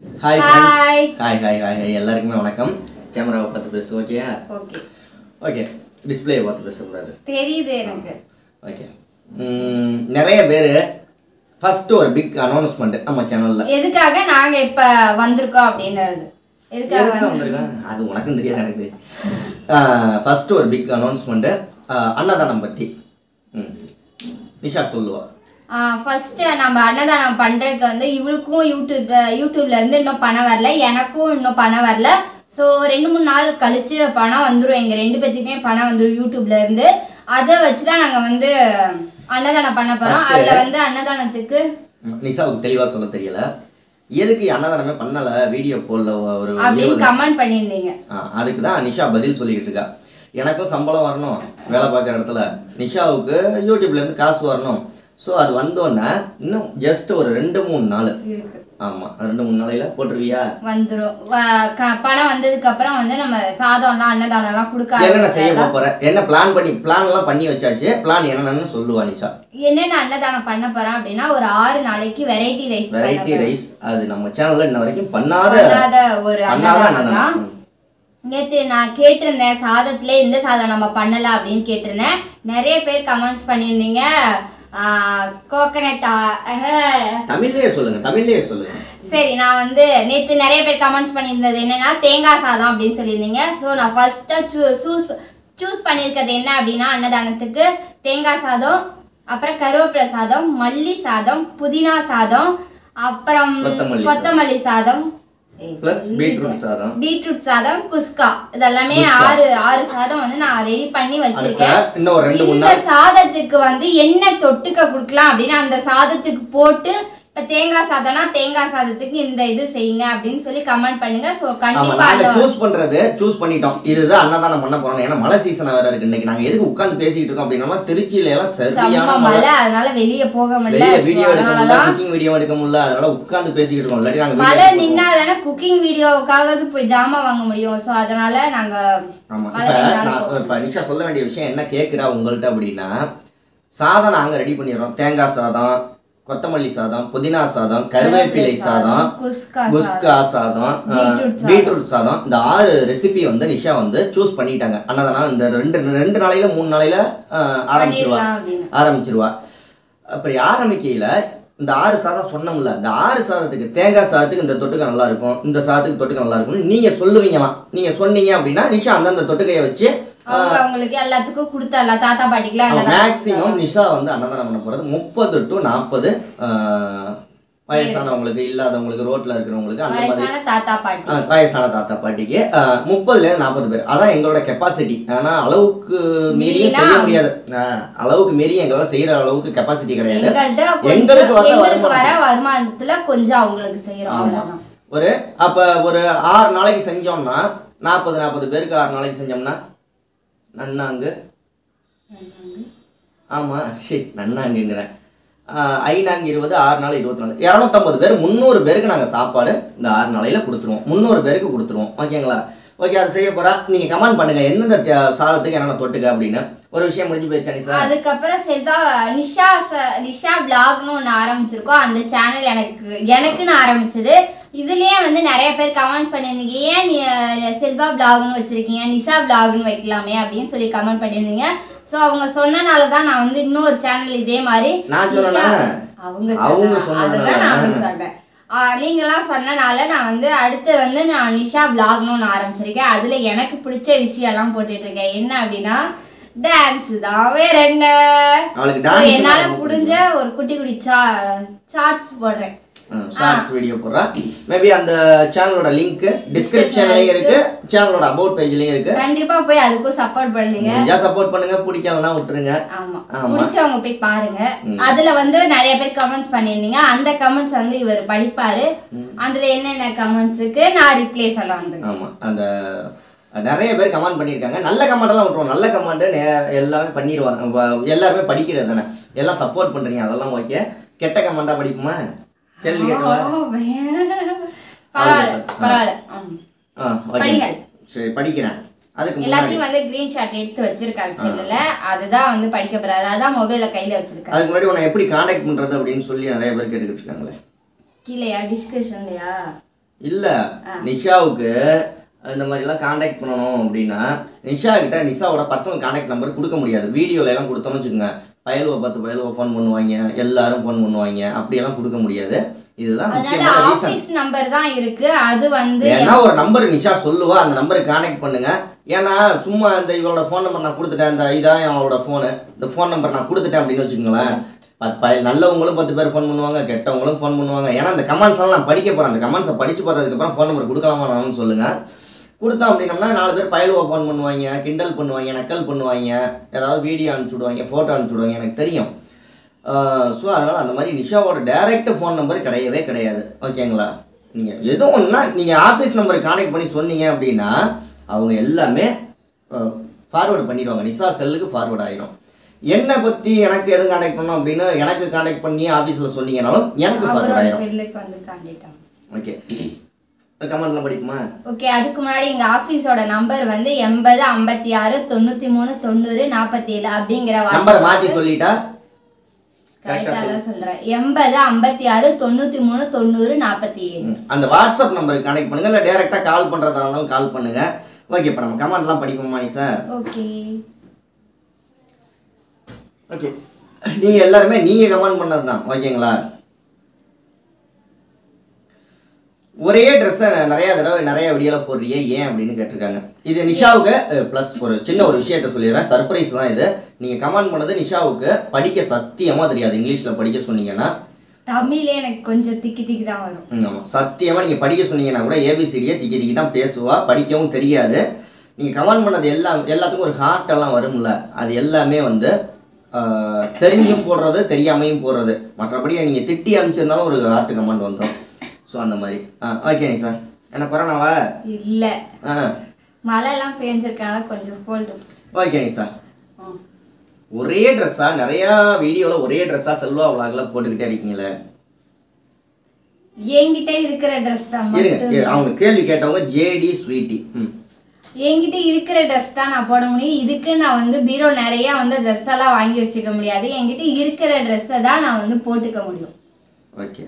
Hi Hi. Friends hi hi hi hi எல்லாருக்குமே வணக்கம் கேமராவை பார்த்து பேசு ஓகேயா ஓகே ஓகே டிஸ்பிளேயை பார்த்து பேசக்கூடாது தெரியுது எனக்கு ஓகே நிறைய பேர் ஃபஸ்ட்டு ஒரு பிக் அனௌன்ஸ்மெண்ட் நம்ம சேனலில் எதுக்காக நாங்க இப்ப வந்திருக்கோம் அப்படின்றது எதுக்காக வந்து வந்திருக்கேன் அது உனக்கும் தெரியாது எனக்கு ஃபஸ்ட்டு ஒரு பிக் அனௌன்ஸ்மெண்ட்டு அன்னதானம் பற்றி ம் நிஷா சொல்லுவா ஃபர்ஸ்ட் நம்ம அன்னதானம் பண்றதுக்கு வந்து இவளுக்கும் யூடியூப் யூடியூப்ல இருந்து இன்னும் பணம் வரல எனக்கும் இன்னும் பணம் வரல ஸோ ரெண்டு மூணு நாள் கழிச்சு பணம் வந்துடும் எங்க ரெண்டு பேத்துக்குமே பணம் வந்துடும் யூடியூப்ல இருந்து அதை வச்சு தான் நாங்கள் வந்து அன்னதானம் பண்ண போறோம் First- அதில் வந்து அன்னதானத்துக்கு ம், நிஷாவுக்கு தெளிவாக சொல்ல தெரியல எதுக்கு அன்னதானமே பண்ணலை வீடியோ போடல ஒரு அப்படின்னு இருபது கமெண்ட் பண்ணியிருந்தீங்க ஆ, அதுக்கு தான் நிஷா பதில் சொல்லிக்கிட்டு இருக்கா எனக்கும் சம்பளம் வரணும் வேலை பார்க்குற இடத்துல நிஷாவுக்கு யூடியூப்ல இருந்து காசு வரணும் ஸோ அது வந்தோடனே இன்னும் ஜஸ்ட் ஒரு ரெண்டு மூணு நாள் இருக்கு ஆமாம் ரெண்டு மூணு நாளையில போட்டுருவியா வந்துரும் வ- க- பணம் வந்ததுக்கு அப்புறம் வந்து நம்ம சாதம்லாம் அன்னதானம்லாம் கொடுக்க என்னென்ன செய்ய ஆரம்பிச்சிடலாம். போற என்ன பிளான் பண்ணி பிளான் எல்லாம் பண்ணி வச்சாச்சு பிளான் என்னென்னு சொல்லுவா நிஷா என்னென்ன அன்னதானம் பண்ண போறேன் அப்படின்னா ஒரு ஆறு நாளைக்கு வெரைட்டி ரைஸ் வெரைட்டி ரைஸ் அது நம்ம சேனல்ல இன்ன வரைக்கும் பண்ணாத பண்ணாத ஒரு பண்ணாத அன்னதானம் தான் அன்னதானம் ம். நேற்று நான் கேட்டிருந்தேன் சாதத்துல எந்த சாதம் நம்ம பண்ணலாம் அப்படின்னு கேட்டிருந்தேன் நிறைய பேர் கமெண்ட்ஸ் பண்ணியிருந்தீங்க கோகனட் தமிழ்லயே சொல்லுங்க தமிழ்லயே சொல்லுங்க சரி நான் வந்து நேற்று நிறைய பேர் கமெண்ட்ஸ் பண்ணியிருந்தது என்னன்னா தேங்காய் சாதம் அப்படின்னு சொல்லியிருந்தீங்க ஸோ நான் ஃபர்ஸ்ட்டாக சூ சூஸ் சூஸ் பண்ணியிருக்கிறது என்ன அப்படின்னா அன்னதானத்துக்கு தேங்காய் சாதம் அப்புறம் கருவேப்பிலை சாதம் மல்லி சாதம் புதினா சாதம் அப்புறம் கொத்தமல்லி கொத்தமல்லி சாதம் ஏய், பிளஸ் பீட்ரூட் சாதம் பீட்ரூட் சாதம் குஸ்கா இதெல்லாமே குஸ்கா. ஆறு ஆறு சாதம் வந்து நான் ரெடி பண்ணி வச்சிருக்கேன் அதுக்கு இன்னும் ஒரு ரெண்டு மூணு இந்த நாள் சாதத்துக்கு வந்து என்ன தொட்டுக்க கொடுக்கலாம் அப்படின்னு அந்த சாதத்துக்கு போட்டு இப்ப தேங்காய் சாதம்னா தேங்காய் சாதத்துக்கு இந்த இது செய்யுங்க அப்படின்னு சொல்லி கமெண்ட் பண்ணுங்க சோ ஆமா கண்டிப்பா நாங்க அது சூஸ் பண்றது சூஸ் பண்ணிட்டோம் இதுதான் அன்னதானம் பண்ண போறோம் ஏன்னா மழை சீசன் வேற இருக்கு இன்னைக்கு நாங்க எதுக்கு உட்கார்ந்து பேசிக்கிட்டு இருக்கோம் அப்படின்னா திருச்சியில எல்லாம் சரியான செம்ம மழை மழை அதனால வெளிய போக முடியல வெளிய So, வீடியோ எடுக்க முடியல அதனாலதான் குக்கிங் வீடியோ எடுக்க முடியல அதனால உட்கார்ந்து பேசிக்கிட்டு இருக்கோம் இல்லாட்டி நாங்க மழை video எடுக்க நின்னா தானே குக்கிங் வீடியோவுக்காக போய் ஜாமான் வாங்க முடியும் சோ அதனால நாங்க ஆமா மழை இப்ப நின்னாலும் நான் போக இப்ப நிஷா சொல்ல வேண்டிய விஷயம் என்ன கேக்குறா உங்கள்ட்ட அப்படின்னா சாதம் நாங்க ரெடி பண்ணிடுறோம் தேங்காய் சாதம் கொத்தமல்லி சாதம் புதினா சாதம் கருவேப்பிலை சாதம் குஸ்கா குஸ்கா சாதம் பீட்ரூட் சாதம். பீட்ரூட் சாதம் இந்த ஆறு ரெசிபி வந்து நிஷா வந்து சூஸ் பண்ணிட்டாங்க அன்னதானம் இந்த ரெண்டு ரெண்டு நாளையில மூணு நாளையில அஹ், ஆரம்பிச்சிருவா பண்ணிடலாம் அப்படின்னு ஆரம்பிச்சிருவா அப்படி ஆரம்பிக்கையில இந்த ஆறு சாதம் சொன்னோம்ல இந்த ஆறு சாதத்துக்கு தேங்காய் சாதத்துக்கு இந்த தொட்டுக்க நல்லா இருக்கும் இந்த சாதத்துக்கு தொட்டுக்க நல்லா இருக்கும்னு நீங்க சொல்லுவீங்களாம் நீங்க சொன்னீங்க அப்படின்னா நிஷா அந்தந்த தொட்டுக்கையை வச்சு அவங்க அவங்களுக்கு எல்லாத்துக்கும் கொடுத்தரலாம் தாத்தா பாட்டிக்குலாம் அன்னதானம் மேக்ஸிமம் நிஷா வந்து அன்னதானம் பண்ண போறது முப்பது டு நாற்பது வயசானவங்களுக்கு இல்லாதவங்களுக்கு ரோட்ல இருக்கிறவங்களுக்கு அந்த மாதிரி வயசான தாத்தா பாட்டி ஆ, வயசான தாத்தா பாட்டிக்கு முப்பதுலேருந்து நாற்பது பேர் அதான் எங்களோட கெப்பாசிட்டி ஆனால் அளவுக்கு மீறியும் செய்ய மீறினா- முடியாது ஆ, அளவுக்கு மீறி எங்களால் செய்யற அளவுக்கு கெப்பாசிட்டி கிடையாது எங்கள்கிட்ட கொஞ்சம் எங்களுக்கு வர எங்களுக்கு வருமானம். வர வருமானத்துல கொஞ்சம் அவங்களுக்கு செய்யறோம் ஆமா அவ்வளவுதான் ஒரு அப்போ ஒரு ஆறு நாளைக்கு செஞ்சோம்னா நாற்பது நாற்பது பேருக்கு ஆறு நாளைக்கு செஞ்சோம்னா நன்னாங்கு ஆமாம் சரி நன்னாங்குங்கிறேன் ஆஹ் ஐநாங்க இருபது ஆறு நாள் இருபத்தி நாலு இரநூத்தம்பது பேர் முந்நூறு பேருக்கு நாங்கள் சாப்பாடு இந்த ஆறு நாளையில் கொடுத்துருவோம் முந்நூறு பேருக்கு கொடுத்துருவோம் ஓகேங்களா ஓகே அது செய்ய போகிறா நீங்கள் கமெண்ட் பண்ணுங்கள் எந்தெந்த தே- சாதத்துக்கு என்னென்ன தொட்டுக்க அப்படின்னு ஒரு விஷயம் முடிஞ்சு போயிடுச்சா நிசா அதுக்கப்புறம் செல்வா நிஷா ச- நிஷா பிளாக்னு ஒன்று ஆரம்பிச்சிருக்கோம் அந்த சேனல் எனக்கு எனக்குன்னு ஆரம்பிச்சது இதுலயே வந்து நிறைய பேர் கமெண்ட்ஸ் பண்ணியிருந்தீங்க ஏன் நீ அஹ், செல்வா பிளாக்னு வச்சிருக்கீங்க நிஷா பிளாக்னு வைக்கலாமே அப்படின்னு சொல்லி கமெண்ட் பண்ணியிருந்தீங்க ஸோ அவங்க சொன்னனால தான் நான் வந்து இன்னொரு சேனல் இதே மாதிரி நான் நிஷா சொன்னேனா? அவங்க அவங்க சொன்னாங்க. சொன்னதுனால. அதுதான் நான் சொன்னேன் ஆஹ் நீங்களாம் சொன்னனால நான் வந்து அடுத்து வந்து நான் நிஷா பிளாக்னு ஒன்று ஆரம்பிச்சிருக்கேன் அதுல எனக்கு பிடிச்ச விஷயம்லாம் போட்டுட்டு இருக்கேன் என்ன அப்படின்னா டான்ஸ் தான் வேற என்ன அவளுக்கு So, டான்ஸ் என்னால முடிஞ்ச ஒரு குட்டி குட்டி சா சார்ட்ஸ் போடுறேன் ஷார்ட்ஸ் வீடியோ போடுறா மேபி அந்த சேனலோட லிங்க் டிஸ்கிரிப்ஷன்லயும் இருக்கு சேனலோட அபவுட் பேஜ்லயும் இருக்கு கண்டிப்பா போய் அதுக்கும் சப்போர்ட் பண்ணுங்க முடிஞ்சா சப்போர்ட் பண்ணுங்க பிடிக்கலன்னா விட்டுருங்க ஆமா ஆமா. பிடிச்சவங்க போய் பாருங்க அதுல வந்து நிறைய பேர் கமெண்ட்ஸ் பண்ணியிருந்தீங்க அந்த கமெண்ட்ஸ் வந்து இவர் படிப்பாரு அதுல என்னென்ன கமெண்ட்ஸுக்கு நான் ரிப்ளை சொல்ல வந்திருக்கேன் ஆமா அந்த நிறைய பேர் கமெண்ட் பண்ணியிருக்காங்க நல்ல கமெண்ட் எல்லாம் விட்டுருவோம் நல்ல கமெண்ட் எல்லாமே பண்ணிடுவாங்க வ- எல்லாருமே படிக்கிறது தானே எல்லாம் சப்போர்ட் பண்றீங்க அதெல்லாம் ஓகே கெட்ட கமெண்டா படிப்புமா கேள்வி கேட்கவா ஓ, பரவாயில்ல பரவாயில்ல ஆம். ஆ ஓகே படிங்கள். சரி படிக்கிறேன் அதுக்கு முன்னாடி எல்லாத்தையும் வந்து கிரீன் ஷாட் எடுத்து வச்சிருக்காரு செல்லுல அதுதான் வந்து படிக்க போறாரு அதான் மொபைல கையில வச்சிருக்காரு அதுக்கு முன்னாடி உன்னை எப்படி காண்டாக்ட் பண்றது அப்படின்னு சொல்லி நிறைய பேர் கேட்டுக்கிட்டு இருக்காங்களே கீழேயா டிஸ்கிரிப்ஷன்லயா இல்லை நிஷாவுக்கு இந்த மாதிரிலாம் காண்டாக்ட் பண்ணணும் அப்படின்னா நிஷா கிட்ட நிஷாவோட பர்சனல் காண்டாக்ட் நம்பர் கொடுக்க முடியாது வீடியோல எல்லாம் கொடுத்தோம்னு வச்சுக்கோங்க பயலுவை பத்து பயலுவை ஃபோன் பண்ணுவாங்க எல்லாரும் ஃபோன் பண்ணுவாங்க அப்படியெல்லாம் கொடுக்க முடியாது இதுதான் அதனால முக்கியமான ரீசன் ஆபீஸ் நம்பர் தான் இருக்கு அது வந்து ஏன்னா ஒரு நம்பர் நிஷா சொல்லுவா அந்த நம்பருக்கு காண்டாக்ட் பண்ணுங்க ஏன்னா சும்மா இந்த இவளோட ஃபோன் நம்பர் நான் கொடுத்துட்டேன் இந்த இதான் அவளோட ஃபோனு இந்த ஃபோன் நம்பர் நான் கொடுத்துட்டேன் அப்படின்னு வச்சுக்கோங்களேன் பத்து ப நல்லவங்களும் பத்து பேர் ஃபோன் பண்ணுவாங்க கெட்டவங்களும் ஃபோன் பண்ணுவாங்க ஏன்னா அந்த கமெண்ட்ஸ் எல்லாம் நான் படிக்க போகிறேன் அந்த கமெண்ட்ஸை படித்து பார்த்ததுக்கப்புறம் ஃபோன் நம்பர் கொடுக்கலாமா வேணாம்னு சொல்லுங்கள் கொடுத்தோம் அப்படின்னம்னா நாலு பேர் பயலுவை ஃபோன் பண்ணுவாங்க கிண்டல் பண்ணுவாங்க நக்கல் பண்ணுவாங்க ஏதாவது வீடியோ அனுப்பிச்சி விடுவாங்க ஃபோட்டோ அனுப்பிச்சி விடுவாங்க எனக்கு தெரியும் ஸோ அதனால் அந்த மாதிரி நிஷாவோட டைரக்ட் ஃபோன் நம்பர் கிடையவே கிடையாது ஓகேங்களா நீங்கள் எது ஒன்றா நீங்கள் ஆஃபீஸ் நம்பருக்கு காண்டாக்ட் பண்ணி சொன்னீங்க அப்படின்னா அவங்க எல்லாமே ஃபார்வேர்டு பண்ணிடுவாங்க நிஷா செல்லுக்கு ஃபார்வேர்ட் ஆயிரும் என்னை பற்றி எனக்கு எதுவும் காண்டாக்ட் பண்ணோம் அப்படின்னு எனக்கு காண்டாக்ட் பண்ணி ஆஃபீஸில் சொன்னீங்கனாலும் எனக்கு ஃபார்வேர்ட் அவரோட ஆயிரும் செல்லுக்கு வந்து காண்டிட்டாங்க ஓகே கமெண்ட்லாம் படிக்குமா ஓகே அதுக்கு முன்னாடி எங்க ஆபீஸோட நம்பர் வந்து எண்பது ஐம்பத்தி ஆறு தொண்ணூத்தி மூணு தொண்ணூறு நாற்பத்தி ஏழு அப்படிங்கிற நம்பரை மாற்றி சொல்லிட்டா கரெக்டா தான் சொல்றேன் எண்பது ஐம்பத்தி ஆறு தொண்ணூத்தி மூணு தொண்ணூறு நாற்பத்தி ஏழு அந்த வாட்ஸ்அப் நம்பருக்கு கனெக்ட் பண்ணுங்க இல்லை டேரெக்டாக கால் பண்ணுறதா இருந்தாலும் கால் பண்ணுங்க ஓகே இப்போ நம்ம கமெண்ட்லாம் படிப்போமா நீ சார் ஓகே ஓகே நீங்கள் எல்லாருமே நீங்கள் கமெண்ட் பண்ணது தான் ஓகேங்களா ஒரே ட்ரெஸ்ஸை நிறைய தடவை நிறைய வீடியோவில் போடுறியே ஏன் அப்படின்னு கேட்டிருக்காங்க இது நிஷாவுக்கு ப்ளஸ் ஒரு சின்ன ஒரு விஷயத்த சொல்லிடுறேன் சர்ப்ரைஸ் தான் இது நீங்கள் கமெண்ட் பண்ணது நிஷாவுக்கு படிக்க சத்தியமாக தெரியாது இங்கிலீஷில் படிக்க சொன்னீங்கன்னா தமிழே எனக்கு கொஞ்சம் திக்கி திக்கி தான் வரும் ம், ஆமாம் சத்தியமாக நீங்கள் படிக்க சொன்னீங்கன்னா கூட ஏபிசிடியை திக்கி திக்கி தான் பேசுவா படிக்கவும் தெரியாது நீங்கள் கமெண்ட் பண்ணது எல்லாம் எல்லாத்துக்கும் ஒரு ஹார்ட் எல்லாம் வரும்ல அது எல்லாமே வந்து ஆஹ், தெரிஞ்சும் போடுறது தெரியாமையும் போடுறது மற்றபடி நீங்கள் திட்டி அனுப்பிச்சிருந்தாலும் ஒரு ஹார்ட் கமெண்ட் வந்துடும் ஸோ அந்த மாதிரி ஆ ஓகே நீ சார் என்ன கொரோனாவா இல்ல ஆ மழை எல்லாம் பெஞ்சிருக்கனால கொஞ்சம் கோல்டு ஓகே நீ சார் ஒரே ட்ரெஸ்ஸாக நிறையா வீடியோவில் ஒரே ட்ரெஸ்ஸாக செல்வா விளாகில் போட்டுக்கிட்டே இருக்கீங்களே என்கிட்ட இருக்கிற ட்ரெஸ் இருங்க இரு, அவங்க கேள்வி கேட்டவங்க ஜேடி ஸ்வீட்டி ம் என்கிட்ட இருக்கிற ட்ரெஸ் தான் நான் போட முடியும் இதுக்கு நான் வந்து பீரோ நிறைய வந்து ட்ரெஸ் எல்லாம் வாங்கி வச்சுக்க முடியாது என்கிட்ட இருக்கிற ட்ரெஸ்ஸை தான் நான் வந்து போட்டுக்க முடியும் ஓகே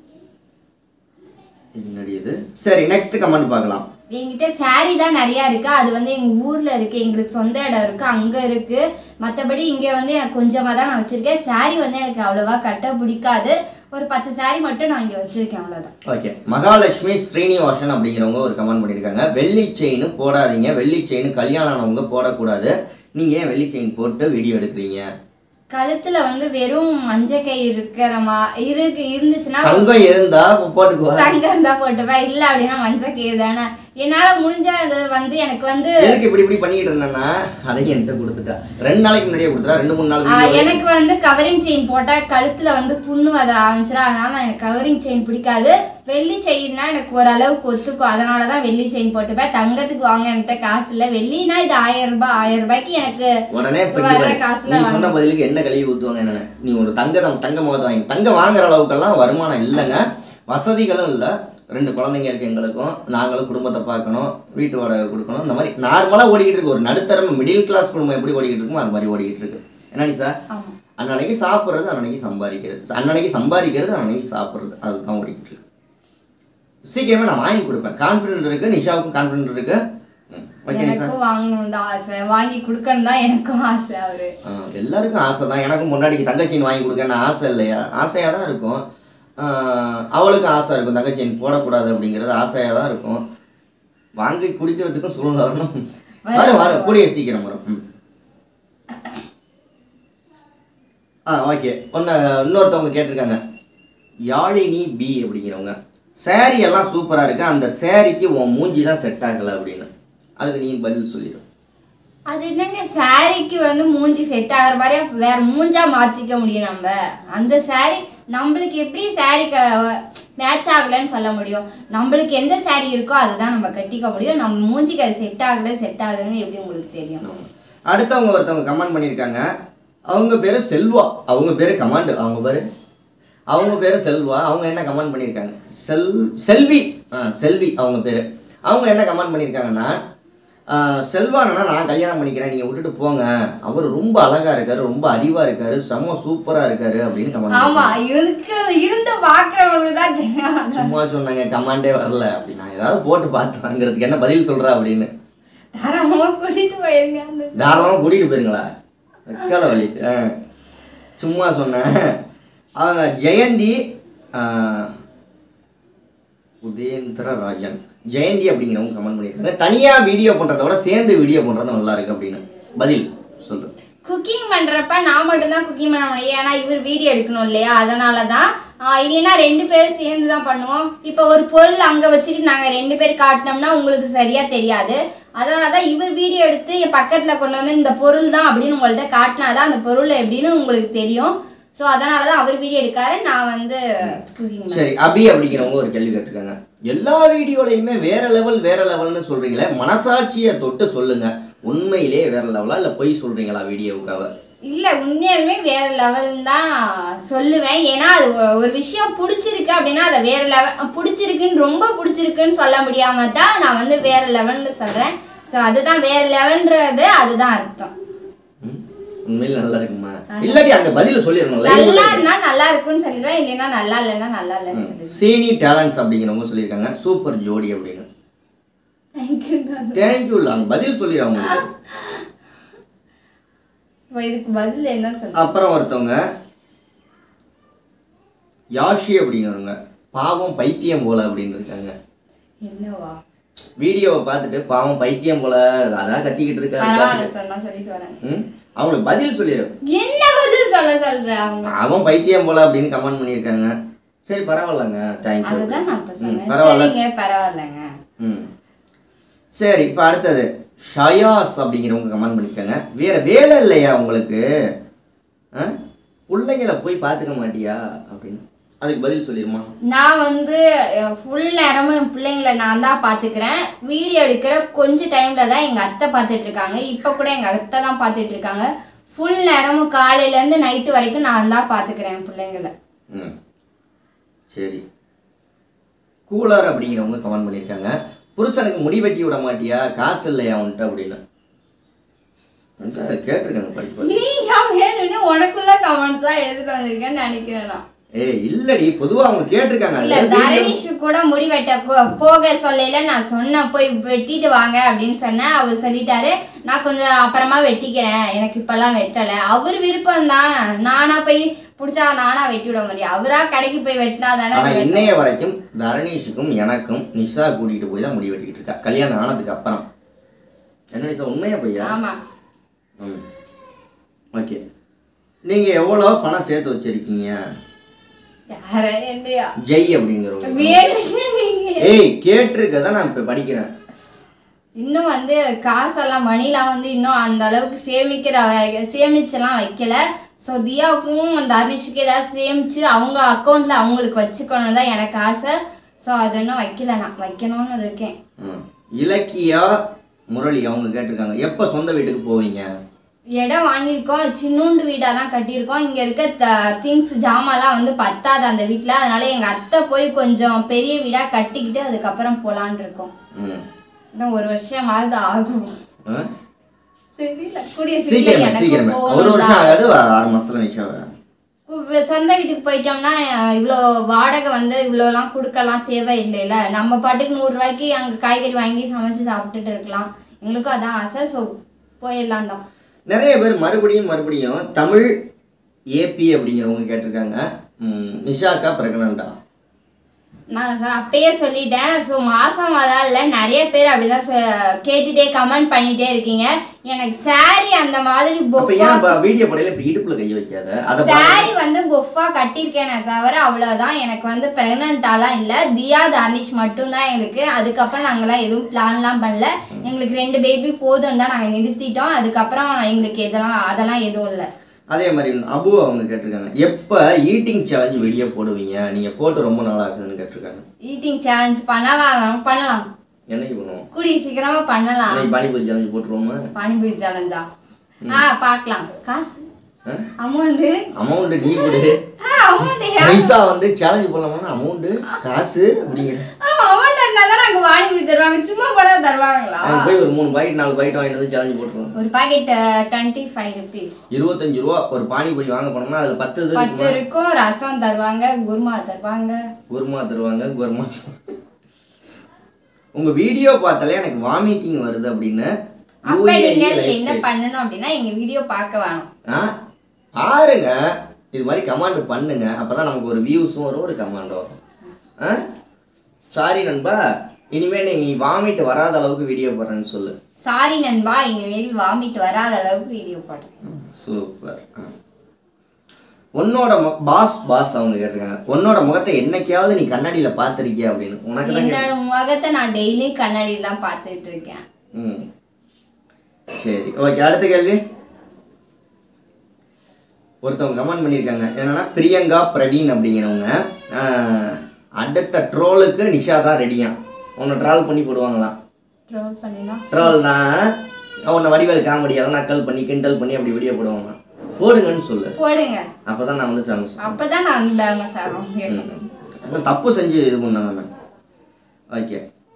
என்னடி இது சரி நெக்ஸ்ட் கமெண்ட் பார்க்கலாம் என்கிட்ட saree தான் நிறையா இருக்கு அது வந்து எங்க ஊர்ல இருக்கு எங்களுக்கு சொந்த இடம் இருக்கு அங்க இருக்கு மற்றபடி இங்க வந்து எனக்கு கொஞ்சமா தான் நான் வச்சிருக்கேன் saree வந்து எனக்கு அவ்வளவா கட்ட பிடிக்காது ஒரு பத்து saree மட்டும் நான் இங்க வச்சிருக்கேன் அவ்வளவுதான் ஓகே மகாலட்சுமி ஸ்ரீனிவாசன் அப்படிங்கிறவங்க ஒரு கமெண்ட் பண்ணியிருக்காங்க வெள்ளி செயின் போடாதீங்க வெள்ளி செயின் கல்யாணம் ஆனவங்க போடக்கூடாது நீங்கள் ஏன் வெள்ளி செயின் போட்டு வீடியோ எடுக்கிறீங்க கழுத்துல வந்து வெறும் மஞ்சள் கை இருக்கிற மா இருக்கு இருந்துச்சுன்னா தங்கம் இருந்தா போட்டுக்குவா தங்கம் தான் போட்டுப்பேன் இல்லை அப்படின்னா மஞ்சள் கை தானே என்னால முடிஞ்ச அது வந்து எனக்கு வந்து எதுக்கு இப்படி இப்படி பண்ணிக்கிட்டு இருந்தேன்னா அதையும் என்கிட்ட கொடுத்துட்டா ரெண்டு நாளைக்கு முன்னாடியே கொடுத்துட்டா ரெண்டு மூணு நாள் ஆ, video எனக்கு வந்து கவரிங் செயின் போட்டா கழுத்துல வந்து புண்ணு வர ஆரம்பிச்சிடும் அதனால நான் எனக்கு கவரிங் செயின் பிடிக்காது வெள்ளி செயின்னா எனக்கு ஓரளவுக்கு ஒத்துக்கும் அதனால தான் வெள்ளி செயின் போட்டுப்பேன் தங்கத்துக்கு வாங்க என்கிட்ட காசு இல்லை வெள்ளினா இது ஆயிரம் ரூபாய் ஆயிரம் ரூபாய்க்கு எனக்கு உடனே இப்ப வர இங்க பாரு. காசுல நீ சொன்ன பதிலுக்கு என்ன கழுவி ஊற்றுவாங்க என்ன நீ ஒரு தங்க தங்க முகத்தை வாங்கி தங்கம் வாங்குற அளவுக்கெல்லாம் வருமானம் இல்லைங்க வசதிகளும் இல்லை ரெண்டு குழந்தைங்க இருக்கு எங்களுக்கும் நாங்களும் குடும்பத்தை பார்க்கணும் வீட்டு வாடகை கொடுக்கணும் இந்த மாதிரி நார்மலாக ஓடிக்கிட்டு இருக்கு ஒரு நடுத்தரம் மிடில் கிளாஸ் குடும்பம் எப்படி ஓடிக்கிட்டு இருக்குமோ அது மாதிரி ஓடிக்கிட்டு இருக்கு என்னடி சார் ஆமா அன்னன்னைக்கு சாப்பிட்றது அன்னன்னைக்கு சம்பாதிக்கிறது அன்னன்னைக்கு சம்பாதிக்கிறது அன்னன்னைக்கு சாப்பிட்றது அதுதான் ஓடிக்கிட்டு இருக்கு சீக்கிரமே நான் வாங்கி கொடுப்பேன் கான்ஃபிடென்ட் இருக்கு நிஷாவுக்கும் கான்ஃபிடென்ட் இருக்கு ம், ஓகே நிஷா எனக்கும் வாங்கணும் தான் ஆசை வாங்கி கொடுக்கணும் தான் எனக்கும் ஆசை அவரு ஆ, எல்லாருக்கும் ஆசை தான் எனக்கும் முன்னாடிக்கு தங்கச்சின் வாங்கி கொடுக்கன்னு ஆசை இல்லையா ஆசையாக தான் இருக்கும் ஆ, அவளுக்கும் ஆசை இருக்கும் தங்கச்சின் போடக்கூடாது அப்படிங்கிறது ஆசையாக தான் இருக்கும் வாங்கி குடிக்கிறதுக்கும் சூழ்நிலை வரணும் வரும் வரும் கூடிய சீக்கிரம் வரும் ம். ஆ ஓகே ஒன்று இன்னொருத்தவங்க கேட்டிருக்காங்க யாழினி பி அப்படிங்கிறவங்க saree எல்லாம் சூப்பராக இருக்கு அந்த சாரிக்கு உன் மூஞ்சி தான் செட் ஆகலை அப்படின்னு அதுக்கு நீ பதில் சொல்லிடும் அது என்னங்க சாரிக்கு வந்து மூஞ்சி செட் ஆகுற மாதிரி அப்ப வேற மூஞ்சா மாத்திக்க முடியும் நம்ம அந்த சாரி நம்மளுக்கு எப்படி சாரி மேட்ச் ஆகலைன்னு சொல்ல முடியும் நம்மளுக்கு எந்த சாரி இருக்கோ அதுதான் நம்ம கட்டிக்க முடியும் நம்ம மூஞ்சிக்கு அது செட் ஆகல செட் ஆகுதுன்னு எப்படி உங்களுக்கு தெரியும் அடுத்தவங்க ஒருத்தவங்க கமெண்ட் பண்ணியிருக்காங்க அவங்க பேர் செல்வா அவங்க பேர் கமாண்டு அவங்க பேர் அவங்க பேர் செல்வா அவங்க என்ன கமெண்ட் பண்ணியிருக்காங்க செல் செல்வி ஆ செல்வி அவங்க பேர் அவங்க என்ன கமெண்ட் பண்ணியிருக்காங்கன்னா ஆஹ் செல்வானா நான் கல்யாணம் பண்ணிக்கிறேன் நீங்கள் விட்டுட்டு போங்க அவர் ரொம்ப அழகா இருக்காரு ரொம்ப அறிவா இருக்காரு செம்ம சூப்பரா இருக்காரு அப்படின்னு கமெண்ட் ஆமா இருக்கு இருந்து பாக்குறவங்களுக்கு தான் தெரியும் சும்மா சொன்னாங்க கமாண்டே வரல அப்படி நான் ஏதாவது போட்டு பார்த்தாங்கிறதுக்கு என்ன பதில் சொல்றா அப்படின்னு தரமா கூட்டிட்டு போயிருங்க அந்த தாராளமாக கூட்டிகிட்டு போயிருங்களா வெக்கால வலி ஆ சும்மா சொன்னேன் அவங்க ஜெயந்தி ஆ, உதயந்திர ராஜன் ஜெயந்தி அப்படிங்கிறவங்க கமெண்ட் பண்ணியிருக்காங்க தனியாக வீடியோ பண்ணுறத விட சேர்ந்து வீடியோ பண்ணுறது நல்லா இருக்கு அப்படின்னு பதில் சொல்லு குக்கிங் பண்றப்ப நான் மட்டும்தான் குக்கிங் பண்ண முடியும் ஏன்னா இவர் வீடியோ எடுக்கணும் இல்லையா அதனால தான் இல்லைன்னா ரெண்டு பேரும் சேர்ந்து தான் பண்ணுவோம் இப்போ ஒரு பொருள் அங்கே வச்சுக்கிட்டு நாங்கள் ரெண்டு பேர் காட்டினோம்னா உங்களுக்கு சரியா தெரியாது அதனால தான் இவர் வீடியோ எடுத்து என் பக்கத்தில் கொண்டு வந்து இந்த பொருள் தான் அப்படின்னு உங்கள்கிட்ட காட்டினா தான் அந்த பொருள் எப்படின்னு உங்களுக்கு தெரியும் ஸோ அதனால தான் அவர் வீடியோ எடுக்காரு நான் வந்து குக்கிங் சரி அபி அப்படிங்கிறவங்க ஒரு கேள்வி கேட்டிருக்காங்க எல்லா வீடியோலையுமே வேற லெவல் வேற லெவல்னு சொல்றீங்களே மனசாட்சியை தொட்டு சொல்லுங்க உண்மையிலே வேற லெவலா இல்லை பொய் சொல்றீங்களா வீடியோவுக்காக இல்ல உண்மையாலுமே வேற லெவல் தான் சொல்லுவேன் ஏன்னா அது ஒ- ஒரு விஷயம் பிடிச்சிருக்கு அப்படின்னா அதை வேற லெவல் பிடிச்சிருக்குன்னு ரொம்ப பிடிச்சிருக்குன்னு சொல்ல முடியாம தான் நான் வந்து வேற லெவல்னு சொல்றேன் ஸோ அதுதான் வேற லெவல்ன்றது அதுதான் அர்த்தம் ம்? உண்மையில நல்லா இருக்குமா இல்லாட்டி அந்த பதில சொல்லிடணும்ல நல்லா இருந்தா நல்லா இருக்குன்னு சொல்லிடுவேன் இல்லைன்னா நல்லா இல்லைன்னா நல்லா இல்லைன்னு சொல்லிடுவேன் சீனி டேலண்ட்ஸ் அப்படிங்கிறவங்க சொல்லியிருக்காங்க சூப்பர் ஜோடி அப்படின்னு தேங்க்யூ தான் தேங்க்யூ இல்லை அவங்க பதில் சொல்லிடுறாங்க உங்களுக்கு இப்போ இதுக்கு பதில் என்ன சொல்ல அப்புறம் ஒருத்தவங்க யாஷி அப்படிங்கிறவங்க பாவம் பைத்தியம் போல அப்படின்னு இருக்காங்க என்னவா வீடியோவை பார்த்துட்டு பாவம் பைத்தியம் போல அதான் கத்திக்கிட்டு இருக்காரு பரவாயில்ல சார் நான் சொல்லிட்டு வரேன் ம் அவங்களுக்கு பதில் சொல்லிடு என்ன பதில் சொல்ல சொல்ற அவங்க அவன் பைத்தியம் போல அப்படின்னு கமெண்ட் பண்ணியிருக்காங்க சரி பரவாயில்லங்க தேங்க்யூ அதுதான் நான் இப்ப சொன்னேன் பரவாயில்ல சரிங்க பரவாயில்லைங்க ம் சரி இப்போ அடுத்தது ஷயாஸ் அப்படிங்கிறவங்க கமெண்ட் பண்ணியிருக்காங்க வேற வேலை இல்லையா உங்களுக்கு ஆ பிள்ளைங்கள போய் பார்த்துக்க மாட்டியா அப்படின்னு அதுக்கு பதில் சொல்லிடுமா நான் வந்து ஃபுல் நேரமும் என் பிள்ளைங்களை நான் தான் பார்த்துக்கிறேன் வீடியோ எடுக்கிற கொஞ்சம் டைமில் தான் எங்கள் அத்தை பார்த்துட்டு இருக்காங்க இப்போ கூட எங்கள் அத்தை தான் பார்த்துட்டு இருக்காங்க ஃபுல் நேரமும் காலையிலேருந்து நைட்டு வரைக்கும் நான் தான் பார்த்துக்கிறேன் என் பிள்ளைங்களை ம் சரி கூலர் அப்படிங்கிறவங்க கமெண்ட் பண்ணியிருக்காங்க புருஷனுக்கு முடி வெட்டி விட மாட்டியா காசு இல்லையா அவன்கிட்ட அப்படின்னு வந்து அதை கேட்டிருக்காங்க படிச்சு பார்த்து நீ ஏன் வேணும்னு உனக்குள்ள கமெண்ட்ஸ் தான் எடுத்துட்டு வந்திருக்கேன்னு நினைக்கிறேன் நான் ஏய் இல்லடி பொதுவாக அவங்க கேட்டிருக்காங்க இல்ல அது video- தரணீஷ் கூட முடி வெட்ட போ- போக சொல்லையில நான் சொன்னேன் போய் வெட்டிட்டு வாங்க அப்படின்னு சொன்னேன் அவர் சொல்லிட்டாரு நான் கொஞ்சம் அப்புறமா வெட்டிக்கிறேன் எனக்கு இப்பெல்லாம் வெட்டலை அவர் விருப்பம் தான் நானா போய் பிடிச்சா நானா வெட்டி விட முடியும் அவரா கடைக்கு போய் வெட்டினா தானே ஆனா இன்னைய வரைக்கும் தரணீஷுக்கும் எனக்கும் நிஷா கூட்டிகிட்டு போய் தான் முடி வெட்டிக்கிட்டு இருக்கா கல்யாணம் ஆனதுக்கு அப்புறம் என்ன நிஷா உண்மையா பையா ஆமா ம் ஓகே நீங்கள் எவ்வளோ பணம் சேர்த்து வச்சிருக்கீங்க யார என்னையா ஜெய் அப்படிங்கிறவங்க வேணும்னு நீங்க ஏய் கேட்டிருக்கதை நான் இப்போ படிக்கிறேன் இன்னும் வந்து காசெல்லாம் மணிலாம் வந்து இன்னும் அந்த அளவுக்கு சேமிக்கிற சேமிச்செல்லாம் வைக்கல ஸோ தியாவுக்கும் தர்னிஷுக்கு ஏதாவது சேமிச்சு அவங்க அக்கௌண்ட்ல அவங்களுக்கு வச்சுக்கணும் தான் எனக்கு ஆசை ஸோ அது இன்னும் வைக்கல நான் வைக்கணும்னு இருக்கேன் ம். இலக்கியா முரளி அவங்க கேட்டிருக்காங்க எப்போ சொந்த வீட்டுக்கு போவீங்க இடம் வாங்கியிருக்கோம் சின்னூண்டு வீடாக தான் கட்டியிருக்கோம் இங்கே இருக்க த திங்ஸ் ஜாமான்லாம் வந்து பத்தாது அந்த வீட்டில் அதனால எங்கள் அத்தை போய் கொஞ்சம் பெரிய வீடாக கட்டிக்கிட்டு அதுக்கப்புறம் போகலான் இருக்கோம் ம் இன்னும் ஒரு வருஷமாவது ஆகும் ஆ? தெரியல கூடிய சீக்கிரமே சீக்கிரம் சீக்கிரமே எனக்கு ஒரு வருஷம் போகணும் ஆகாது ஆறு மாசத்துல நிச்சயம் உ- சொந்த வீட்டுக்கு போயிட்டோம்னா அஹ், இவ்வளோ வாடகை வந்து இவ்வளோலாம் கொடுக்கலாம் தேவையில்லைல நம்ம பாட்டுக்கு நூறுரூவாய்க்கு அங்கே காய்கறி வாங்கி சமைச்சு சாப்பிட்டுட்டு இருக்கலாம் எங்களுக்கும் அதான் ஆசை ஸோ போயிடலாம் தான் நிறைய பேர் மறுபடியும் மறுபடியும் தமிழ் ஏபி அப்படிங்கிறவங்க கேட்டிருக்காங்க ம், நிஷாக்கா பிரெக்னண்டா நான் ச- அப்பயே சொல்லிட்டேன் ஸோ மாதம் வரல நிறைய பேர் அப்படிதான் சொ- கேட்டுட்டே கமெண்ட் பண்ணிட்டே இருக்கீங்க எனக்கு saree அந்த மாதிரி அப்ப பொஃபா ஏன் ப- வீடியோ படையில இப்படி இடுப்புல கை வைக்காத அதை பாரு. saree வந்து பொஃபா கட்டியிருக்கேனே தவிர அவ்வளோதான் எனக்கு வந்து ப்ரெக்னென்ட்டாலாம் இல்லை தியா தர்னிஷ் மட்டும்தான் எங்களுக்கு அதுக்கப்புறம் நாங்களாம் எதுவும் பிளான்லாம் பண்ணல எங்களுக்கு ரெண்டு பேபி போதும் தான் நாங்கள் நிறுத்திட்டோம் அதுக்கப்புறம் எங்களுக்கு இதெல்லாம் அதெல்லாம் எதுவும் இல்லை அதே மாதிரி அபு அவங்க கேட்டிருக்காங்க எப்போ ஈட்டிங் சேலஞ்ச் வெளியே போடுவீங்க நீங்க போட்டு ரொம்ப நாள் ஆகுதுன்னு கேட்டிருக்காங்க ஈட்டிங் சேலஞ்ச் பண்ணலாம் பண்ணலாம் என்னைக்கு பண்ணுவோம் கூடிய சீக்கிரமா பண்ணலாம் இன்னைக்கு பானிபூரி சேலஞ்ச் போட்டுருவோமா பானிபூரி சேலஞ்சா ஆ பார்க்கலாம் காசு அமௌண்ட்டு அமௌண்ட் நீ கொடு அமௌண்ட் நிஷா வந்து சேலஞ்ச் போடலாமா அமௌண்ட் காசு அப்படிங்கிற அமௌண்ட் இருந்தால் தான் நாங்கள் பானிபூரி தருவாங்க சும்மா போட தருவாங்களா அங்க போய் ஒரு மூணு பாக்கெட் நாலு பாக்கெட் வாங்கிட்டு வந்து சேலஞ்சு போட்டுருவோம் ஒரு பாக்கெட் டுவெண்ட்டி ஃபைவ் ருபீஸ் இருபத்தஞ்சு ரூபா ஒரு பானிபூரி வாங்க போனோம்னா அதுல பத்து இது பத்து இருக்கும் ரசம் தருவாங்க குருமா தருவாங்க குருமா தருவாங்க குருமா உங்க வீடியோ பார்த்தாலே எனக்கு வாமிட்டிங் வருது அப்படின்னு அப்ப UAE நீங்க live என்ன stream. பண்ணணும் அப்படின்னா எங்க வீடியோ பார்க்க வேணும் ஆ பாருங்க இது மாதிரி கமாண்ட் பண்ணுங்க அப்பதான் நமக்கு ஒரு வியூஸும் வரும் ஒரு கமாண்ட் வரும் ஆ சாரி நண்பா இனிமே நீ வாமிட் வராத அளவுக்கு வீடியோ போடுறேன்னு சொல்லு சாரி நண்பா எங்க மேல் வாமிட் வராத அளவுக்கு வீடியோ போடுறேன் சூப்பர் உன்னோட பாஸ் பாஸ் அவங்க கேட்டிருக்காங்க உன்னோட முகத்தை என்னைக்காவது நீ கண்ணாடியில பார்த்திருக்கிய அப்படின்னு உனக்கு தான் என்னோட முகத்தை நான் டெய்லி கண்ணாடியில் தான் பார்த்துட்டு இருக்கேன் ம் சரி ஓகே அடுத்த கேள்வி ஒருத்தவங்க கமெண்ட் பண்ணியிருக்காங்க என்னன்னா பிரியங்கா பிரவீன் அப்படிங்கிறவங்க ஆஹ், அடுத்த ட்ரோலுக்கு நிஷா தான் ரெடியா உன்னை ட்ரால் பண்ணி போடுவாங்களாம் ட்ரோல் பண்ணினா ட்ரோல்னா உன்னை வடிவேல் காமெடியெல்லாம் நக்கல் பண்ணி கிண்டல் பண்ணி அப்படி வீடியோ போடுவாங்க போடுங்கன்னு சொல்லு போடுங்க அப்பதான் நான் வந்து ஃபேமஸ் அப்பதான் நான் வந்து ஃபேமஸ் ஆகும் ஆனால் தப்பு செஞ்சு இது பண்ணாங்க ஓகே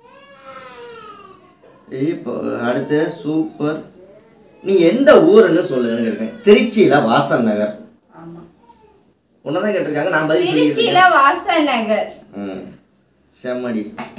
இப்போ அடுத்து சூப்பர் நீங்கள் எந்த ஊருன்னு சொல்லுங்கன்னு கேட்டிருக்கேன் திருச்சியில் வாசன் நகர் ஆமா தான் கேட்டிருக்காங்க நான் பதில் சொல்லியிருக்கேன் திருச்சியில வாசன் நகர் ம் செம்மடி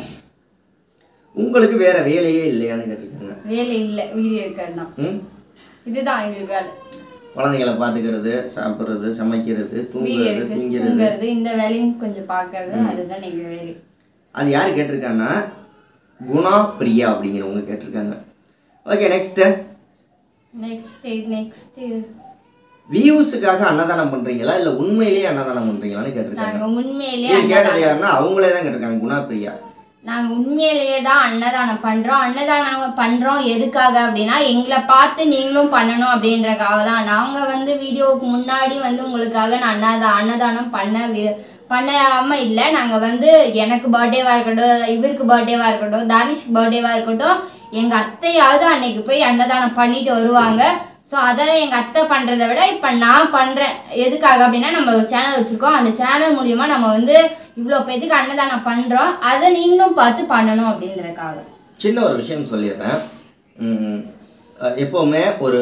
உங்களுக்கு வேற வேலையே இல்லையான்னு கேட்டிருக்காங்க வேலை இல்ல வீடியோ எடுக்கிறது தான் ம் இதுதான் எங்களுக்கு வேலை குழந்தைகளை பார்த்துக்கிறது சாப்பிட்றது சமைக்கிறது வீடியோ தூங்குறது எடுக்கிறது திங்கிறது தூங்குறது இந்த வேலையும் கொஞ்சம் பார்க்கறது அதுதான் எங்க வேலை அது யார் கேட்டிருக்காங்கன்னா குணா பிரியா அப்படிங்கிறவங்க கேட்டிருக்காங்க ஓகே நெக்ஸ்ட்டு நெக்ஸ்ட் நெக்ஸ்ட் வியூஸுக்காக அன்னதானம் பண்றீங்களா இல்ல உண்மையிலேயே அன்னதானம் பண்றீங்களான்னு கேட்டிருக்காங்க நாங்க உண்மையிலேயே இது கேட்டது யாருன்னா அவங்களே தான் கேட்டிருக்காங்க குணா பிரியா நாங்க உண்மையிலேயே தான் அன்னதானம் பண்றோம் அன்னதானம் பண்றோம் எதுக்காக அப்படின்னா எங்களை பார்த்து நீங்களும் பண்ணணும் அப்படின்றக்காக தான் நாங்க வந்து வீடியோவுக்கு முன்னாடி வந்து உங்களுக்காக நான் அன்னதா அன்னதானம் பண்ண வி- பண்ணாம இல்லை நாங்க வந்து எனக்கு பர்த்டேவா இருக்கட்டும் இவருக்கு பர்த்டேவா இருக்கட்டும் தானிஷ்க்கு பர்த்டேவா இருக்கட்டும் எங்க அத்தையாவது அன்னைக்கு போய் அன்னதானம் பண்ணிட்டு வருவாங்க ஸோ அதை எங்கள் அத்தை பண்ணுறதை விட இப்போ நான் பண்ணுறேன் எதுக்காக அப்படின்னா நம்ம ஒரு சேனல் வச்சுருக்கோம் அந்த சேனல் மூலியமா நம்ம வந்து இவ்வளோ பேத்துக்கு அன்னதானம் பண்ணுறோம் அதை நீங்களும் பார்த்து பண்ணணும் அப்படின்றதுக்காக சின்ன ஒரு விஷயம் சொல்லிடுறேன் ம், அஹ் எப்போவுமே ஒரு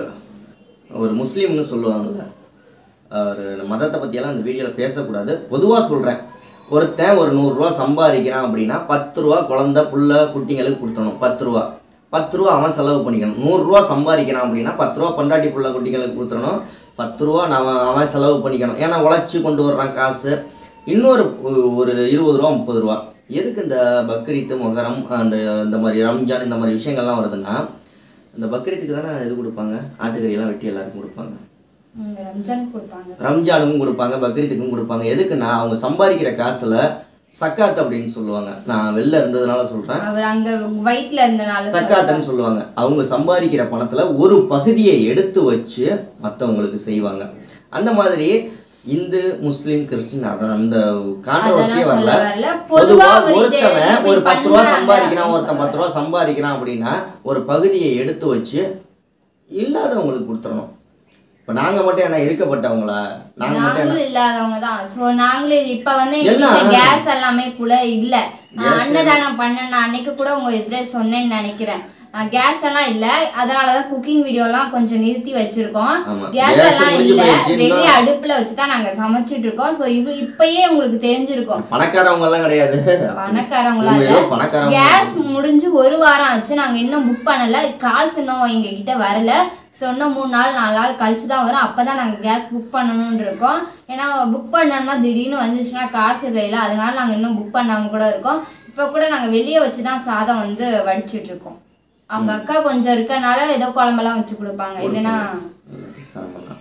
ஒரு முஸ்லீம்னு சொல்லுவாங்கல்ல ஒரு மதத்தை பற்றியெல்லாம் இந்த வீடியோவில் பேசக்கூடாது பொதுவாக சொல்கிறேன் ஒருத்தன் ஒரு நூறுரூவா சம்பாதிக்கிறான் அப்படின்னா பத்து ரூபா குழந்த புள்ள குட்டிங்களுக்கு கொடுத்தணும் பத்து ரூபா பத்து ரூபா அவன் செலவு பண்ணிக்கணும் நூறுரூவா சம்பாதிக்கிறான் அப்படின்னா பத்து ரூபா பண்டாட்டி புள்ள குட்டிங்களுக்கு கொடுத்துடணும் பத்து ரூபா நான் அவன் செலவு பண்ணிக்கணும் ஏன்னா உழைச்சி கொண்டு வர்றான் காசு இன்னொரு ஒ- ஒரு இருபது ரூபா முப்பது ரூபா எதுக்கு இந்த பக்ரீத்து மொஹரம் அந்த இந்த மாதிரி ரம்ஜான் இந்த மாதிரி விஷயங்கள்லாம் வருதுன்னா இந்த பக்ரீத்துக்கு தானே இது கொடுப்பாங்க ஆட்டுக்கறியெல்லாம் வெட்டி எல்லாருக்கும் கொடுப்பாங்க ம், ரம்ஜானுக்கு கொடுப்பாங்க ரம்ஜானுக்கும் கொடுப்பாங்க பக்ரீத்துக்கும் கொடுப்பாங்க எதுக்குன்னா அவங்க சம்பாதிக்கிற காசுல சக்காத் அப்படின்னு சொல்லுவாங்க நான் வெளில இருந்ததுனால சொல்றேன் அவர் அங்க வயிற்றுல இருந்தனால சக்காத்துன்னு சொல்லுவாங்க அவங்க சம்பாதிக்கிற பணத்துல ஒரு பகுதியை எடுத்து வச்சு மற்றவங்களுக்கு செய்வாங்க அந்த மாதிரி இந்து முஸ்லீம் கிறிஸ்டின் அத- அந்த கான்ட்ரவர்சியே அதெல்லாம் வரல சொல்ல வரல. பொதுவா பொதுவா ஒரு இது ஒருத்தவன் இப்படி ஒரு பத்து ரூபா பண்றாங்க சம்பாதிக்கிறான் அப்படின்னு ஒருத்தன் பத்து ரூபா சம்பாதிக்கிறான் அப்படின்னா ஒரு பகுதியை எடுத்து வச்சு இல்லாதவங்களுக்கு கொடுத்துடணும் இப்போ நாங்க மட்டும் என்ன இருக்கப்பட்டவங்களா நாங்க மட்டும் என்ன நாங்களும் இல்லாதவங்க தான் ஸோ நாங்களும் இது இப்போ வந்து எல்லாம். எங்க கேஸ் எல்லாமே கூட இல்லை அன்னதானம் பண்ண நான் அன்னைக்கு கூட உங்க இதுல சொன்னேன்னு நினைக்கிறேன் கேஸ் எல்லாம் இல்ல அதனால தான் குக்கிங் வீடியோலாம் கொஞ்சம் நிறுத்தி வச்சிருக்கோம் ஆமா. கேஸ் gas எல்லாம் முடிஞ்சு இல்ல போயிடுச்சு. வெளியே அடுப்புல வச்சு தான் நாங்க சமைச்சிட்டு இருக்கோம் ஸோ இது இப்பயே உங்களுக்கு தெரிஞ்சிருக்கும் பணக்காரவங்க எல்லாம் கிடையாது பணக்காரங்களா இவங்க இல்ல ஏதோ பணக்காரவங்க கேஸ் முடிஞ்சு ஒரு வாரம் ஆச்சு நாங்க இன்னும் புக் பண்ணல காசு இன்னும் எங்க கிட்ட வரல ஸோ இன்னும் மூணு நாள் நாலு நாள் கழிச்சு தான் வரும் அப்பதான் நாங்க கேஸ் புக் பண்ணணும்னு இருக்கோம் ஏன்னா புக் பண்ணோம்னா திடீர்னு வந்துச்சுன்னா காசு இல்லைல அதனால நாங்க இன்னும் புக் பண்ணாம கூட இருக்கோம் இப்போ கூட நாங்க வெளியே வச்சு தான் சாதம் வந்து வடிச்சிட்டு இருக்கோம் அவங்க அக்கா கொஞ்சம் இருக்கனால ஏதோ குழம்பெல்லாம் வச்சு கொடுப்பாங்க இல்லைன்னா சிரமம்தான்.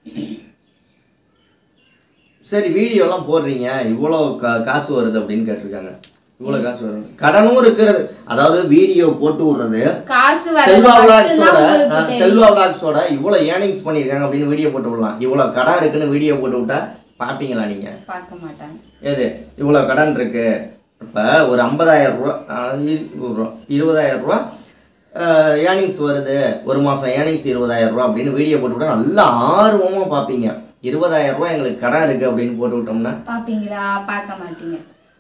சரி வீடியோலாம் போடுறீங்க இவ்வளோ கா காசு வருது அப்படின்னு கேட்டிருக்காங்க இவ்வளோ காசு வருது கடனும் இருக்கிறது அதாவது வீடியோ போட்டு விடுறது காசு செல்வா வரது விளாக்ஸோட மட்டும்தான் உங்களுக்கு தெரியும் செல்வா விளாக்ஸோட இவ்வளோ ஏர்னிங்ஸ் பண்ணியிருக்காங்க அப்படின்னு வீடியோ போட்டு விடலாம் இவ்வளோ கடன் இருக்குன்னு வீடியோ போட்டு விட்டா பார்ப்பீங்களா நீங்கள் பார்க்க மாட்டாங்க எது இவ்வளோ கடன் இருக்கு இப்போ ஒரு ஐம்பதாயிரம் ரூபா ஆஹ் இரு- ஒரு ரூபா, இருபதாயிரம் ரூபா ஏர்னிங்ஸ் வருது ஒரு மாதம் ஏர்னிங்ஸ் இருபதாயிரம் ரூபா அப்படின்னு வீடியோ போட்டு விட்டா நல்லா ஆர்வமாக பார்ப்பீங்க இருபதாயிரம் ரூபா எங்களுக்கு கடன் இருக்குது அப்படின்னு போட்டு விட்டோம்னா பாப்பீங்களா பார்க்க மாட்டீங்க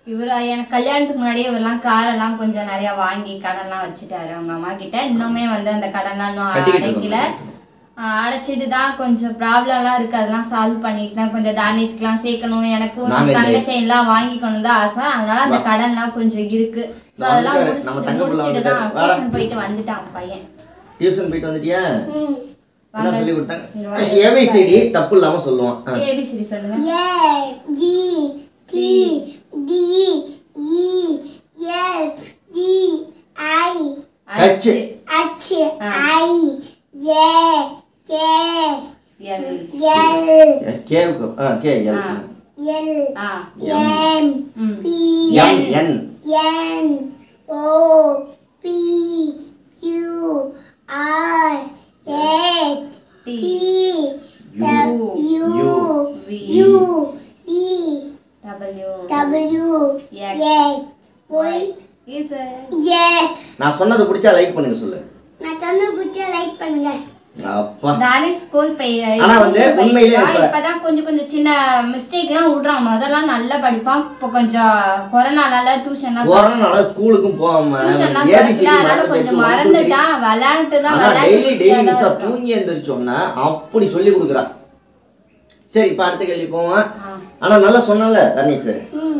இவர் எனக்கு கல்யாணத்துக்கு முன்னாடியே இவரெல்லாம் காரெல்லாம் கொஞ்சம் நிறைய வாங்கி கடன்லாம் வச்சுட்டாரு அவங்க அம்மா கிட்ட இன்னுமே வந்து அந்த கடன்லாம் இன்னும் கட்டிக்கிட்டு அடைக்கல ஆஹ் அடைச்சிட்டு தான் கொஞ்சம் ப்ராப்ளம்லாம் இருக்கு அதெல்லாம் சால்வ் பண்ணிட்டு தான் கொஞ்சம் தானிஸ்க்குலாம் சேர்க்கணும் எனக்கும் நாங்க இந்த- தங்க செயின்லாம் வாங்கிக்கணும் தான் ஆசை அதனால அந்த கடன்லாம் கொஞ்சம் இருக்கு ஸோ நான் அதெல்லாம் வந்துட்டாரு. நம்ம முடிச்சு தங்க புள்ள முடிச்சுட்டு தான் வந்துட்டாரு. வாடா. டியூஷன் போயிட்டு வந்துட்டான் பையன் டியூஷன் போயிட்டு வந்துட்டியா என்ன சொல்லி இங்க கொடுத்தாங்க ஏபிசிடி தப்பு இல்லாம சொல்லுவான் ஆ. ஏபிசிடி சொல்லுங்க A B C D E F G I H. H I J K L L கேவுக்கு ஆ கே எல் ஆ. L ஆ M ம் P M N N O P Q R S T T W U. V U E W W X. X Y இது Z நான் சொன்னது பிடிச்சா like பண்ணுங்க சொல்லு நான் சொன்ன பிடிச்ச லைக் பண்ணுங்க அப்பா தானிஷ் ஸ்கூல் போய் ஆனா வந்து tuition போயிட்டு உண்மையிலே இருக்கான். இப்ப- இப்பதான் கொஞ்சம் கொஞ்சம் சின்ன மிஸ்டேக்லாம் விடுறான் முதல்லாம் நல்லா படிப்பான் இப்போ கொஞ்சம் கொரோனால டியூஷன்லாம் கொரோனால ஸ்கூலுக்கும் போகாம டியூஷன்லாம் ஏபிசிடி அதனால கொஞ்சம் மறந்துட்டான் விளையாண்டு தான் ஆனா டெய்லி டெய்லி நிஷா விளையாண்டு தூங்கி எந்திரிச்சோன்னா அப்படி சொல்லி கொடுக்குறான் சரி இப்ப அடுத்த கேள்வி போவோம் ஆனா நல்லா சொன்னல தனிஷ் ம்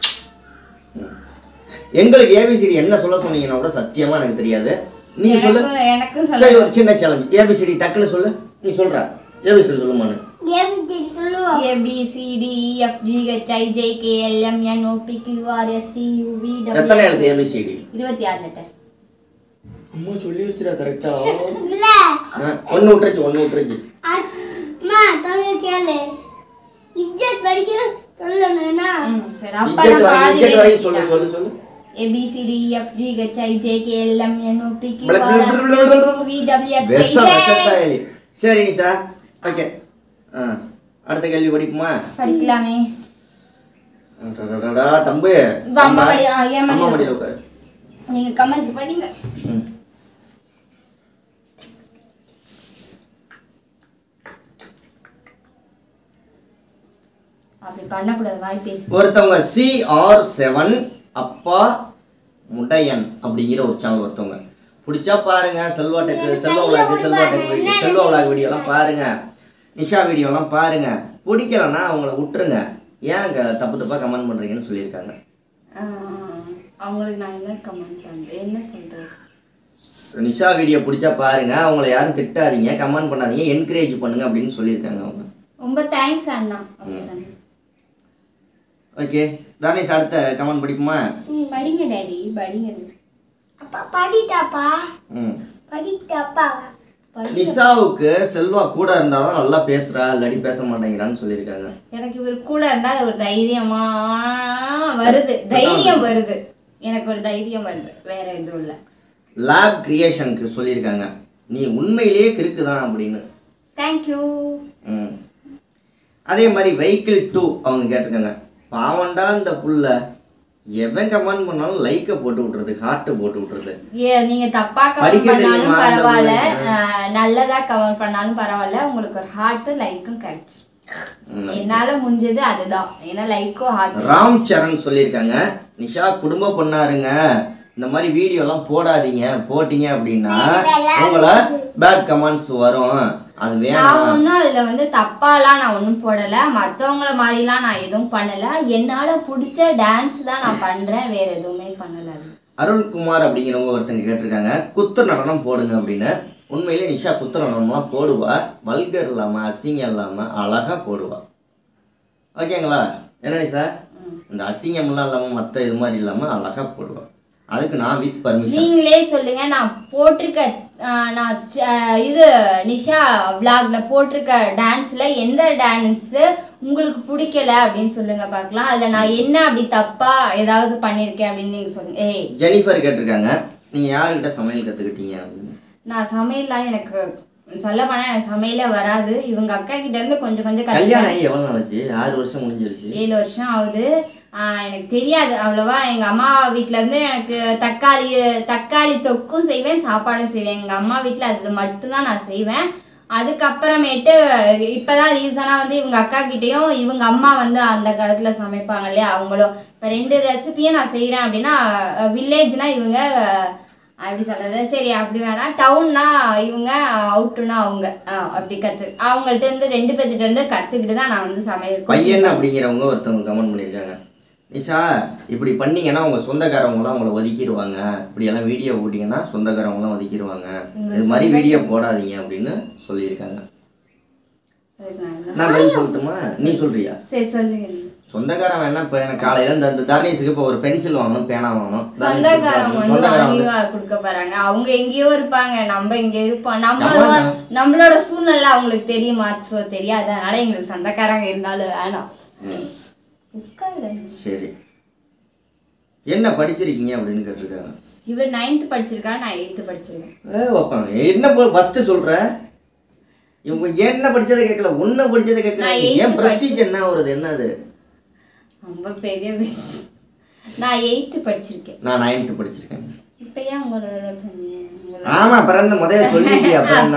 எங்களுக்கு ஏபிசிடி என்ன சொல்ல சொன்னீங்கன்னா கூட சத்தியமா எனக்கு தெரியாது நீ சொல்லு எனக்கு எனக்கும் சரி சொல்ல ஒரு சின்ன சேலஞ்ச் ஏபிசிடி டக்குன்னு சொல்லு நீ சொல்ற ஏபிசிடி சொல்லுமான்னு எப்படி சொல்லுவோம் A B C D F G H I J K L M N O P Q R S T U V எத்தனை டபிள்யூ எழுத்து ஏபிசிடி இருபத்தி ஆறு லெட்டர் அம்மா சொல்லி வச்சுடா கரெக்டா இல்ல ஒன்னு விட்டுருச்சு ஒன்னு விட்டுருச்சு அம்மா தொலை கேளு இஜ்ஜத் படிக்க சொல்லணும்னா ம் சரி இஜெட் அப்ப வரை இஜெட் வரைக்கும் சொல்லு சொல்லு சொல்லு A B C D F G H I J K L M N O P Q பிள- ஆர் பிள- எஸ் பிள- டி பிள- யூ வி டபிள்யூ எக்ஸ் விஷம் ஒய் விஷத்தாயலி சரி நிஷா ஓகே ஆ அடுத்த கேள்வி படிக்குமா படிக்கலாமே அடடடடா, தம்பு இப்ப அம்மா மடி- ஆ, என் மடியில அம்மா மடியில் உட்காரு நீங்க கமெண்ட்ஸ் படிங்க ம். அப்படி பண்ணக்கூடாது வாய் பேசி ஒருத்தவங்க சி ஆர் செவன் அப்பா முடையன் அப்படிங்கிற ஒரு சேனல் ஒருத்தவங்க பிடிச்சா பாருங்க Selva tech Selva vlog Selva tech video Selva vlog வீடியோலாம் பாருங்க நிஷா வீடியோலாம் பாருங்க பிடிக்கலன்னா அவங்கள விட்டுருங்க ஏன் அங்கே தப்பு தப்பாக கமெண்ட் பண்ணுறீங்கன்னு சொல்லியிருக்காங்க ஆ, அவங்களுக்கு நான் என்ன கமெண்ட் பண்றேன் என்ன சொல்றது நிஷா வீடியோ பிடிச்சா பாருங்க அவங்கள யாரும் திட்டாதீங்க கமெண்ட் பண்ணாதீங்க என்கரேஜ் பண்ணுங்க அப்படின்னு சொல்லியிருக்காங்க அவங்க ரொம்ப தேங்க்ஸ் அண்ணா அப்படி சொன்னேன். ஓகே தானேஷ் அடுத்த கமெண்ட் படிக்குமா படிங்க டேடி படிங்க அப்பா படிட்டாப்பா ம் படிட்டாப்பா படி நிஷாவுக்கு செல்வா கூட இருந்தால் தான் நல்லா பேசுறா இல்லாட்டி பேச மாட்டேங்கிறான்னு சொல்லியிருக்காங்க எனக்கு இவர் கூட இருந்தா ஒரு தைரியமா வருது தைரியம் வருது எனக்கு ஒரு தைரியம் வருது வேற எதுவும் இல்லை லேப் கிரியேஷனுக்கு சொல்லியிருக்காங்க நீ உண்மையிலேயே கிறுக்கு தான் அப்படின்னு தேங்க்யூ ம் அதே மாதிரி வெஹிக்கிள் டூ அவங்க கேட்டிருக்காங்க பாவண்டா இந்த புள்ள எவன் கமெண்ட் பண்ணாலும் லைக்கை போட்டு விட்றது ஹார்ட்டை போட்டு விட்றது ஏ நீங்க தப்பா கமெண்ட் படிக்க பண்ணாலும் தெரியுமா அந்த பரவாயில்ல பிள்ளைக்கு? ஆஹ், நல்லதா கமெண்ட் பண்ணாலும் பரவாயில்ல உங்களுக்கு ஒரு ஹார்ட்டும் லைக்கும் கிடைச்சிரும் என்னால முடிஞ்சது அதுதான் ஏன்னா லைக்கும் ஹார்ட் ராம் சரண் சொல்லியிருக்காங்க நிஷா குடும்ப பொண்ணாருங்க இந்த மாதிரி வீடியோலாம் போடாதீங்க போட்டீங்க அப்படின்னா உங்களை பேட் கமெண்ட்ஸ் வரும் அது நான் வேணாம் ஒன்றும் அதில் வந்து தப்பாலாம் நான் ஒன்றும் போடலை மற்றவங்கள மாதிரிலாம் நான் எதுவும் பண்ணலை என்னால் பிடிச்ச டான்ஸ் தான் நான் பண்ணுறேன் வேறு எதுவுமே பண்ணலை அது அருள்குமார் அப்படிங்கிறவங்க ஒருத்தங்க கேட்டிருக்காங்க குத்து நடனம் போடுங்க அப்படின்னு உண்மையிலே நிஷா குத்து நடனம்லாம் போடுவா வல்கர் இல்லாமல் அசிங்கம் இல்லாமல் அழகாக போடுவா ஓகேங்களா என்ன நிஷா இந்த அசிங்கம்லாம் இல்லாமல் மற்ற இது மாதிரி இல்லாமல் அழகாக போடுவா அதுக்கு நான் வித் பர்மிஷன் நீங்களே சொல்லுங்க நான் போட்டிருக்க ஆஹ், நான் ச- இது நிஷா vlogல போட்டிருக்க டான்ஸ்ல எந்த டான்ஸ் உங்களுக்கு பிடிக்கல அப்படின்னு சொல்லுங்க பார்க்கலாம் அதில் நான் என்ன அப்படி தப்பா ஏதாவது பண்ணியிருக்கேன் அப்படின்னு நீங்க சொல்லுங்க ஏய் ஜெனிஃபர் கேட்டிருக்காங்க நீங்கள் யாருக்கிட்ட சமையல் கற்றுக்கிட்டீங்க அப்படின்னு நான் சமையல்லாம் எனக்கு சொல்ல போனா எனக்கு சமையலே வராது இவங்க அக்கா கிட்ட இருந்து கொஞ்சம் கொஞ்சம் கற்றுக்க கல்யாணம் ஆகி எவ்வளோ நாளாச்சு ஆறு வருஷம் முடிஞ்சிருச்சு ஏழு வருஷம் ஆகுது ஆஹ் எனக்கு தெரியாது அவ்வளவா எங்க அம்மா வீட்ல இருந்து எனக்கு தக்காளி தக்காளி தொக்கும் செய்வேன் சாப்பாடும் செய்வேன் எங்க அம்மா வீட்ல அது மட்டும்தான் நான் செய்வேன் அதுக்கப்புறமேட்டு இப்பதான் ரீசனா வந்து இவங்க அக்கா கிட்டயும் இவங்க அம்மா வந்து அந்த காலத்துல சமைப்பாங்க இல்லையா அவங்களும் இப்போ ரெண்டு ரெசிபியும் நான் செய்றேன் அப்படின்னா வில்லேஜ்னா இவங்க அஹ், எப்படி சொல்றது சரி அப்படி வேணா டவுன்னா இவங்க அவுட்டுனா அவங்க அஹ், அப்படி கத்து அவங்கள்ட்ட இருந்து ரெண்டு பேர்த்திட்ட இருந்து கத்துக்கிட்டு தான் நான் வந்து சமையல் பையன் அப்படிங்கிறவங்க ஒருத்தவங்க கமெண்ட் பண்ணியிருக்காங்க நிஷா இப்படி பண்ணீங்கன்னா உங்கள் சொந்தக்காரவங்களாம் உங்களை ஒதுக்கிடுவாங்க இப்படியெல்லாம் வீடியோ போட்டிங்கன்னா சொந்தக்காரவங்களாம் ஒதுக்கிடுவாங்க இது மாதிரி வீடியோ போடாதீங்க அப்படின்னு சொல்லியிருக்காங்க அதுக்கு நான் என்ன- நான் பதில் சொல்லட்டுமா நீ சொல்றியா சரி சொல்லுங்க சொந்தக்காரன் வேணா இப்போ எனக்கு காலையில் இந்த இந்த தர்ணேஷுக்கு இப்போ ஒரு பென்சில் வாங்கணும் பேனா வாங்கணும் தர்ணேஷுக்கு சொந்தக்காரங்க வந்து சொந்தக்காரன் வாங்கி வந்து வா- கொடுக்க போறாங்க அவங்க எங்கேயோ இருப்பாங்க நம்ம இங்க இருப்போம் நம்மளோட ஆமாண்ணா. நம்மளோட சூழ்நிலை அவங்களுக்கு தெரியுமா சோ தெரியாது அதனால எங்களுக்கு சொந்தக்காரங்க இருந்தாலும் வேணாம் ம், உட்காருங்க சரி என்ன படிச்சிருக்கீங்க அப்படின்னு கேட்டிருக்காங்க இவர் நைன்த் படிச்சிருக்கா நான் எயித்து படிச்சிருக்கேன் ஏ வைப்பாங்க என்ன ஃபர்ஸ்ட் சொல்ற இவங்க என்ன படிச்சதை கேட்கல உன்ன படிச்சதை நான் கேட்கறாங்க eighth ஏன் பிரஸ்டீஜ் என்ன வருது என்னது ரொம்ப பெரிய பேச்சு. நான் எயித்து படிச்சிருக்கேன் நான் நைன்த்து படிச்சிருக்கேன் இப்ப ஏன் உங்களோட சொன்னீங்க உங்களோட- ஆமா பிறந்த முதல்ல சொல்லிட்டு அப்புறம்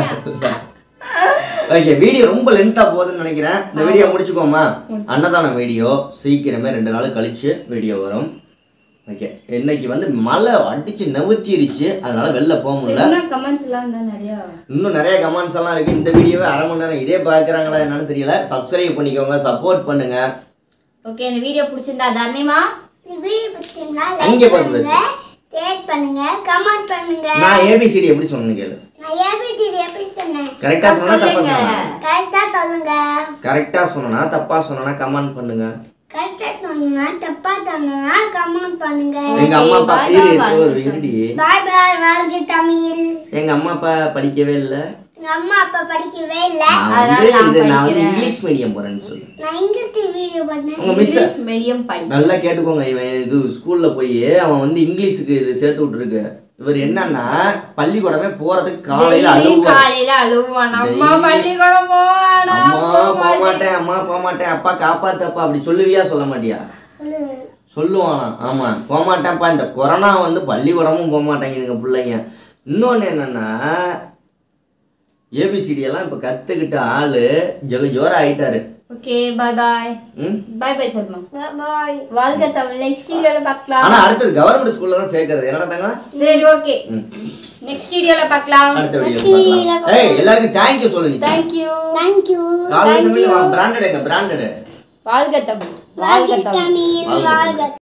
ஓகே வீடியோ ரொம்ப லென்த்தா போகுதுன்னு நினைக்கிறேன் இந்த வீடியோ முடிச்சுக்கோமா அன்னதான வீடியோ சீக்கிரமே ரெண்டு நாள் கழிச்சு வீடியோ வரும் ஓகே இன்னைக்கு வந்து மழை அடிச்சு நவுத்திருச்சு அதனால வெளில போக சரி, முடியல இன்னும் கமெண்ட்ஸ் எல்லாம் இருந்தா நிறைய இன்னும் நிறைய கமெண்ட்ஸ் எல்லாம் இருக்கு இந்த வீடியோவே அரை மணி நேரம் இதே பார்க்குறாங்களா என்னன்னு தெரியல சப்ஸ்கிரைப் பண்ணிக்கோங்க சப்போர்ட் பண்ணுங்க ஓகே இந்த வீடியோ பிடிச்சிருந்தா தர்ணிமா இந்த வீடியோ பிடிச்சிருந்தா அங்கே லைக் பார்த்து பண்ணுங்க ஷேர் பண்ணுங்க கமெண்ட் பண்ணுங்க நான் ஏபிசிடி எப்படி சொன்னேன்னு கேளு நான் ஏபிடி எப்படி சொன்னேன் கரெக்டா சொன்னா தப்பா சொல்லுங்க. சொன்னா கரெக்டா சொல்லுங்க கரெக்டா சொன்னா தப்பா சொன்னா கமெண்ட் பண்ணுங்க கரெக்டா சொன்னா தப்பா சொன்னா கமெண்ட் பண்ணுங்க எங்க அம்மா அப்பா bye இரு, bye, இரு, ஒரு வாழ்த்துக்கள். இருடி பாய் பாய் வாழ்க தமிழ் எங்க அம்மா அப்பா படிக்கவே இல்ல எங்க அம்மா அப்பா படிக்கவே இல்ல நான் அதனால வந்து நான் இது நான் வந்து படிக்கிறேன். இங்கிலீஷ் மீடியம் போறேன்னு சொல்லு நான் இங்கிலீஷ் வீடியோ பண்ணேன் உங்க மிஸ் இங்கிலீஷ் மீடியம் படி நல்லா கேட்டுக்கோங்க இவன் இது ஸ்கூல்ல போய் அவன் வந்து இங்கிலீஷுக்கு இது சேர்த்து விட்டுருக்கு இவர் என்னன்னா பள்ளிக்கூடமே போறதுக்கு காலையில Daily அழுவார் காலையில அழுவான் அம்மா Daily. பள்ளிக்கூடம் போவானா அம்மா போக மாட்டேன் அம்மா போக மாட்டேன் அப்பா காப்பாத்தப்பா அப்படி சொல்லுவியா சொல்ல மாட்டியா சொல்லுவானா ஆமா போக மாட்டேன்ப்பா இந்த கொரோனா வந்து பள்ளிக்கூடமும் போக மாட்டேங்குதுங்க பிள்ளைங்க இன்னொன்று என்னன்னா ஏபிசிடி எல்லாம் இப்போ கற்றுக்கிட்ட ஆளு ஜெக ஜோரா ஆயிட்டாரு ஓகே பை பாய் ம் பை பை சொல்மா பாய் வாழ்க தமிழ் நெக்ஸ்ட் வீடியோல பார்க்கலாம் ஆனா அடுத்தது கவர்மெண்ட் ஸ்கூல்ல தான் சேர்க்கறது என்னடா தங்க சரி ஓகே ம் நெக்ஸ்ட் வீடியோல பார்க்கலாம் அடுத்த வீடியோ பார்க்கலாம் ஏய் எல்லாருக்கும் தேங்க்யூ சொல்லு நீ thank you thank you college branded எங்க பிராண்டட் வாழ்க தமிழ் வாழ்க தமிழ் வாழ்க